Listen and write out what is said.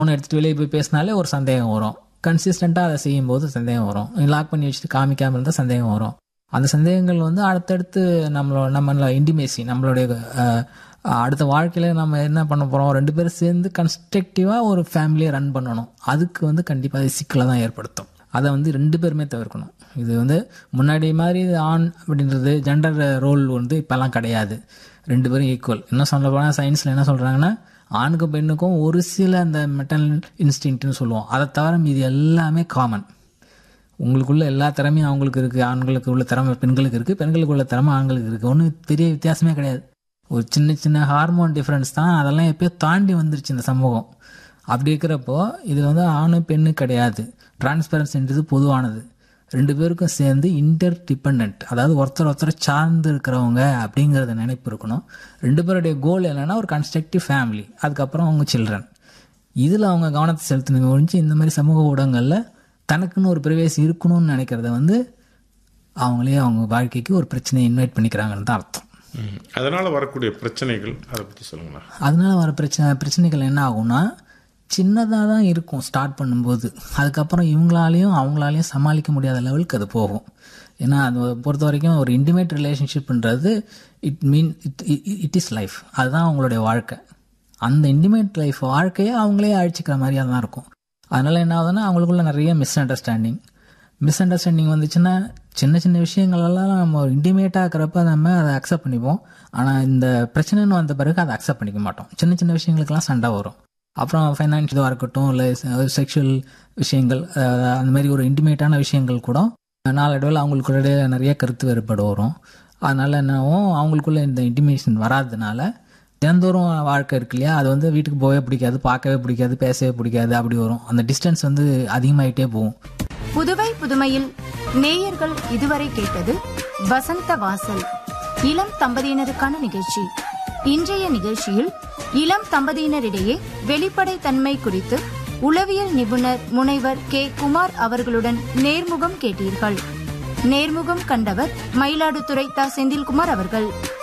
Phone எடுத்துகிட்டு வெளியே போய் பேசினாலே ஒரு சந்தேகம் வரும் கன்சிஸ்டண்ட்டாக அதை செய்யும்போது சந்தேகம் வரும் லாக் பண்ணி வச்சுட்டு காமிக்காமல் இருந்தால் சந்தேகம் வரும் அந்த சந்தேகங்கள் வந்து அடுத்தடுத்து நம்மளோட நம்ம இன்டிமேசி நம்மளுடைய அஹ், அடுத்த வாழ்க்கையில் நம்ம என்ன பண்ண போகிறோம் ரெண்டு பேரும் சேர்ந்து கன்ஸ்ட்ரக்டிவாக ஒரு ஃபேமிலியை ரன் பண்ணணும் அதுக்கு வந்து கண்டிப்பாக அது சிக்கலை தான் ஏற்படுத்தும் அதை வந்து ரெண்டு பேருமே தவிர்க்கணும் இது வந்து முன்னாடி மாதிரி இது ஆண் அப்படின்றது ஜெண்டர் ரோல் வந்து இப்போல்லாம் கிடையாது ரெண்டு பேரும் ஈக்குவல் என்ன சொல்ல போனால் சயின்ஸில் என்ன சொல்கிறாங்கன்னா ஆணுக்கும் பெண்ணுக்கும் ஒரு சில அந்த மெட்டல் இன்ஸ்டிங்க்ட்னு சொல்லுவோம் அதை தவிர மீதி எல்லாமே காமன் உங்களுக்குள்ள எல்லா திறமையும் அவங்களுக்கு இருக்குது ஆண்களுக்கு உள்ள திறமை பெண்களுக்கு இருக்குது பெண்களுக்கு உள்ள திறமை ஆண்களுக்கு இருக்குது ஒன்றும் பெரிய வித்தியாசமே கிடையாது ஒரு சின்ன சின்ன ஹார்மோன் டிஃப்ரென்ஸ் தான் அதெல்லாம் எப்பயோ தாண்டி வந்துருச்சு இந்த சமூகம் அப்படி இருக்கிறப்போ இது வந்து ஆணு பெண்ணு கிடையாது டிரான்ஸ்பரன்சின்றது பொதுவானது ரெண்டு பேருக்கும் சேர்ந்து இன்டர் டிபெண்ட் அதாவது ஒருத்தர் ஒருத்தர் சார்ந்து இருக்கிறவங்க அப்படிங்கிறத நினைப்பு இருக்கணும் ரெண்டு பேருடைய கோல் என்னன்னா ஒரு கன்ஸ்ட்ரக்டிவ் ஃபேமிலி அதுக்கப்புறம் அவங்க சில்ட்ரன் இதில் அவங்க கவனத்தை செலுத்தணுமே ஒழிஞ்சு இந்த மாதிரி சமூக ஊடகங்களில் தனக்குன்னு ஒரு பிரவேசி இருக்கணும்னு நினைக்கிறத வந்து அவங்களே அவங்க வாழ்க்கைக்கு ஒரு பிரச்சனையை இன்வைட் பண்ணிக்கிறாங்கன்னு தான் அர்த்தம் ம். அதனால வரக்கூடிய பிரச்சனைகள் அதை பற்றி சொல்லுங்களேன் அதனால வர பிரச்சனை பிரச்சனைகள் என்ன ஆகும்னா சின்னதாக தான் இருக்கும் ஸ்டார்ட் பண்ணும்போது அதுக்கப்புறம் இவங்களாலையும் அவங்களாலையும் சமாளிக்க முடியாத லெவலுக்கு அது போகும் ஏன்னா அது பொறுத்த வரைக்கும் ஒரு இன்டிமேட் ரிலேஷன்ஷிப்ன்றது it mean it it is life அதுதான் அவங்களுடைய வாழ்க்கை அந்த இன்டிமேட் லைஃப் வாழ்க்கையை அவங்களே அழிச்சிக்கிற மாதிரியாக தான் இருக்கும் அதனால என்ன ஆகுதுன்னா அவங்களுக்குள்ள நிறைய மிஸ் அண்டர்ஸ்டாண்டிங் மிஸ் அண்டர்ஸ்டாண்டிங் வந்துச்சுன்னா சின்ன சின்ன விஷயங்களெல்லாம் நம்ம இன்டிமேட்டாக இருக்கிறப்ப நம்ம அதை அக்செப்ட் பண்ணிப்போம் ஆனால் இந்த பிரச்சனைன்னு வந்த பிறகு அதை அக்செப்ட் பண்ணிக்க மாட்டோம் சின்ன சின்ன விஷயங்களுக்கெல்லாம் சண்டை வரும் அப்புறம் ஃபைனான்ஷியலாக இருக்கட்டும் இல்லை செக்ஷுவல் விஷயங்கள் அஹ், அந்த மாதிரி ஒரு இன்டிமேட்டான விஷயங்கள் கூட நாளடைவில் அவங்களுக்குள்ளே நிறைய கருத்து வேறுபாடு வரும் அதனால என்னவும் அவங்களுக்குள்ள இந்த இன்டிமேஷன் வராததுனால தினந்தோறும் வாழ்க்கை இருக்கு இல்லையா அது வந்து வீட்டுக்கு போகவே பிடிக்காது பார்க்கவே பிடிக்காது பேசவே பிடிக்காது அப்படி வரும் அந்த டிஸ்டன்ஸ் வந்து அதிகமாயிட்டே போகும் புதுவை புதுமையில் நேயர்கள் இதுவரை கேட்டது வசந்த வாசல் இளம் தம்பதியினருக்கான நிகழ்ச்சி இன்றைய நிகழ்ச்சியில் இளம் தம்பதியினரிடையே வெளிப்படை தன்மை குறித்து உளவியல் நிபுணர் முனைவர் கே குமார் அவர்களுடன் நேர்முகம் கேட்டீர்கள் நேர்முகம் கண்டவர் மயிலாடுதுறை தா செந்தில்குமார் அவர்கள்